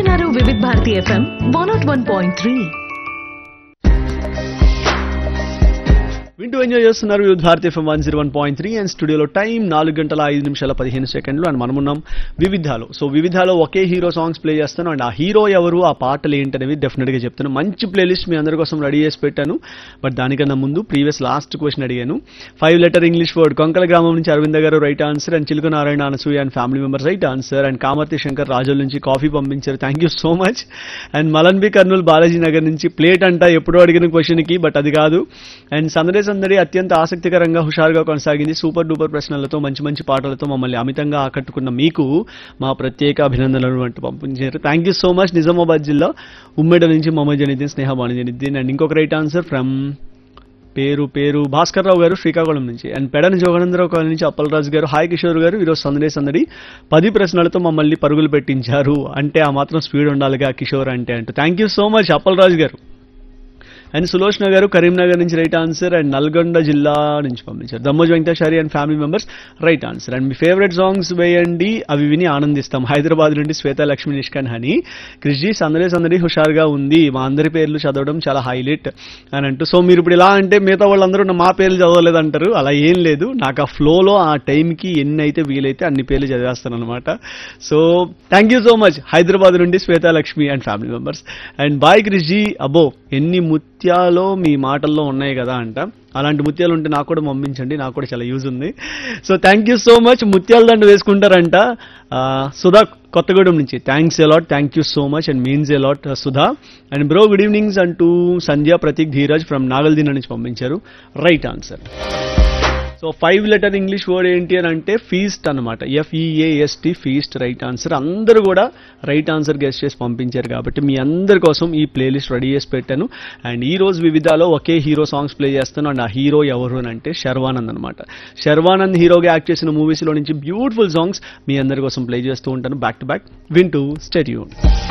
వింటున్నారు Vividh Bharati FM one nought one point three వింటూ enjoy చేస్తున్నారు youth Bharat FM one zero one point three and స్టూడియోలో time నాలుగు గంటల ఐదు నిమిషాల పదిహేను సెకండ్లు అండ్ మనమున్నాం వివిధాలో సో వివిధాలో ఒకే హీరో సాంగ్స్ ప్లే చేస్తాను అండ్ ఆ హీరో ఎవరు ఆ పాటలు ఏంటనేవి డెఫినెట్గా చెప్తాను మంచి ప్లేలిస్ట్ మీ అందరి కోసం రెడీ చేసి పెట్టాను బట్ దానికన్నా ముందు ప్రీవియస్ లాస్ట్ క్వశ్చన్ అడిగాను five letter English word Konkala గ్రామం నుంచి Aravinda garu right answer and Chiluka Narayana Anasuya and family members right answer and Kamarthi Shankar Rajula నుంచి కాఫీ పంపించారు thank you so much and Malan B Kurnool Balaji Nagar నుంచి ప్లేట్ అంట ఎప్పుడో అడిగిన క్వశ్చన్కి బట్ అది కాదు అండ్ సందడే సందడి అత్యంత ఆసక్తికరంగా హుషారుగా కొనసాగింది సూపర్ డూపర్ ప్రశ్నలతో మంచి మంచి పాటలతో మమ్మల్ని అమితంగా ఆకట్టుకున్న మీకు మా ప్రత్యేక అభినందనలు అంటూ పంపించారు thank you so much Nizamabad జిల్లా ఉమ్మడి నుంచి మొహమ్మద్ జనిద్దీన్ స్నేహ బాణి జనిద్దీన్ అండ్ ఇంకొక రైట్ ఆన్సర్ ఫ్రమ్ పేరు పేరు భాస్కర్ రావు గారు శ్రీకాకుళం నుంచి అండ్ పెడని జోగనందరావు కాలనీ నుంచి అప్పలరాజు గారు హాయ్ కిషోర్ గారు ఈరోజు సందడే సందడి పది ప్రశ్నలతో మమ్మల్ని పరుగులు పెట్టించారు అంటే ఆ మాత్రం స్పీడ్ ఉండాలిగా కిషోర్ అంటే అంటూ thank you so much Appalaraju garu and Sulochana గారు కరీంనగర్ నుంచి రైట్ ఆన్సర్ అండ్ నల్గొండ జిల్లా నుంచి పంపించారు Dammoj Venkateswari and family members right answer and మీ ఫేవరెట్ సాంగ్స్ వేయండి అవి విని ఆనందిస్తాం హైదరాబాద్ నుండి శ్వేత లక్ష్మి నిష్కన్ హని క్రిష్జీ సందడి సందడి హుషారుగా ఉంది మా అందరి పేర్లు చదవడం చాలా హైలైట్ అని అంటూ సో మీరు ఇప్పుడు ఇలా అంటే మిగతా వాళ్ళందరూ నా- మా పేర్లు చదవలేదు అంటారు అలా ఏం లేదు నాకు ఆ ఫ్లోలో ఆ టైంకి ఎన్ని అయితే వీలైతే అన్ని పేర్లు చదివేస్తాను అనమాట so thank you so much Hyderabad నుండి Swetha Lakshmi and family members and boy Krishji అబ్బో ఎన్ని ముత్యాలో మీ మాటల్లో ఉన్నాయి కదా అంట అలాంటి ముత్యాలు ఉంటే నాకు కూడా పంపించండి నాకు కూడా చాలా యూజ్ ఉంది so thank you so much ముత్యాల దండ వేసుకుంటారంట ఆ, సుధా కొత్తగూడెం నుంచి thanks a lot thank you so much and means a lot Sudha and bro good evenings అంటూ సంధ్య ప్రతీక్ ధీరజ్ ఫ్రమ్ నాగల్దీన నుంచి పంపించారు right answer so five letter English word ఏంటి అని అంటే ఫీస్ట్ అనమాట ఎఫ్ఈఏఎస్టీ ఫీస్ట్ రైట్ ఆన్సర్ అందరూ కూడా రైట్ ఆన్సర్ గెస్ట్ చేసి పంపించారు కాబట్టి మీ అందరి కోసం ఈ ప్లేలిస్ట్ రెడీ చేసి పెట్టాను అండ్ ఈ రోజు వివిధాలో ఒకే హీరో సాంగ్స్ ప్లే చేస్తాను అండ్ ఆ హీరో ఎవరు అని అంటే శర్వానంద్ అనమాట శర్వానంద్ హీరోగా యాక్ట్ చేసిన మూవీస్లో నుంచి బ్యూటిఫుల్ సాంగ్స్ మీ అందరి కోసం ప్లే చేస్తూ ఉంటాను బ్యాక్ టు బ్యాక్ వింటూ స్టెడ్యూన్